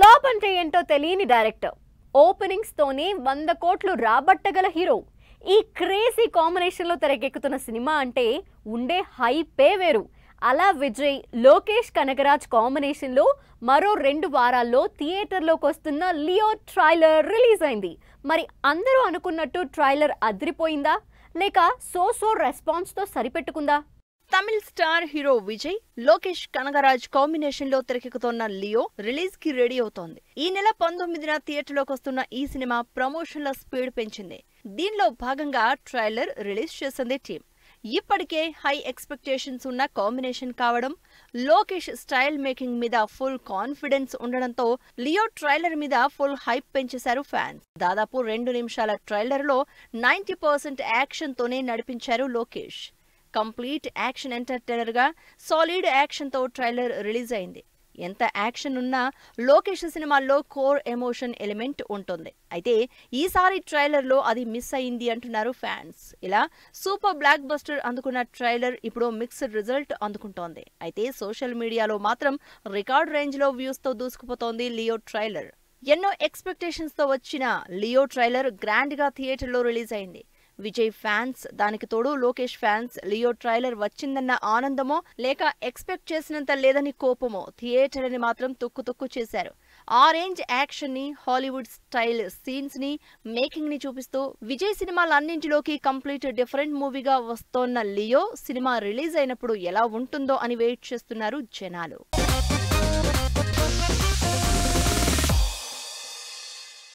flop అంటే ఏంటో తెలియని డైరెక్టర్ ఓపెనింగ్స్ తోనే వంద కోట్లు రాబట్టగల హీరో ఈ క్రేజీ కాంబినేషన్లో తెరకెక్కుతున్న సినిమా అంటే ఉండే హైపే వేరు అలా విజయ్ లోకేష్ కనగరాజ్ కాంబినేషన్లో మరో రెండు వారాల్లో థియేటర్లోకి వస్తున్న లియో ట్రైలర్ రిలీజ్ అయింది మరి అందరూ అనుకున్నట్టు ట్రైలర్ అదిరిపోయిందా లేక సో సో రెస్పాన్స్తో సరిపెట్టుకుందా Tamil star hero Vijay Lokesh Kanagaraj combination లో తెరకెక్కుతోన్న లియో రిలీజ్ కి రెడీ అవుతోంది ఈ నెల పంతొమ్మిదిన థియేటర్లోకి వస్తున్న ఈ సినిమా ప్రమోషన్ల స్పీడ్ పెంచింది దీనిలో భాగంగా ట్రైలర్ రిలీజ్ చేసింది టీం ఇప్పటికే హై ఎక్స్పెక్టేషన్స్ ఉన్న కాంబినేషన్ కావడం లోకేష్ స్టైల్ మేకింగ్ మీద ఫుల్ కాన్ఫిడెన్స్ ఉండడంతో లియో ట్రైలర్ మీద ఫుల్ హైప్ పెంచేశారు ఫ్యాన్స్ దాదాపు రెండు నిమిషాల ట్రైలర్ లో నైన్టీ పర్సెంట్ యాక్షన్ తోనే నడిపించారు లోకేష్ కంప్లీట్ యాక్షన్ ఎంటర్టైనర్ గా సాలిడ్ యాక్షన్ తో ట్రైలర్ రిలీజ్ అయింది ఎంత యాక్షన్ ఉన్నా లోకేష్ సినిమాల్లో కోర్ ఎమోషన్ ఎలిమెంట్ ఉంటుంది అయితే ఈసారి ట్రైలర్ లో అది మిస్ అయింది అంటున్నారు ఫ్యాన్స్ ఇలా సూపర్ బ్లాక్ బస్టర్ అందుకున్న ట్రైలర్ ఇప్పుడు మిక్స్డ్ రిజల్ట్ అందుకుంటోంది అయితే సోషల్ మీడియాలో మాత్రం రికార్డ్ రేంజ్ లో వ్యూస్ తో దూసుకుపోతోంది లియో ట్రైలర్ ఎన్నో ఎక్స్పెక్టేషన్స్ తో వచ్చిన లియో ట్రైలర్ గ్రాండ్ గా థియేటర్ లో రిలీజ్ అయింది విజయ్ ఫ్యాన్స్ దానికి తోడు లోకేష్ ఫ్యాన్స్ లియో ట్రైలర్ వచ్చిందన్న ఆనందమో లేక ఎక్స్పెక్ట్ చేసినంత లేదని కోపమో థియేటర్ అని మాత్రం తుక్కు తుక్కు చేశారు ఆ రేంజ్ యాక్షన్ ని హాలీవుడ్ స్టైల్ సీన్స్ ని మేకింగ్ ని చూపిస్తూ విజయ్ సినిమాలన్నింటిలోకి కంప్లీట్ డిఫరెంట్ మూవీగా వస్తోన్న లియో సినిమా రిలీజ్ అయినప్పుడు ఎలా ఉంటుందో అని వెయిట్ చేస్తున్నారు జనాలు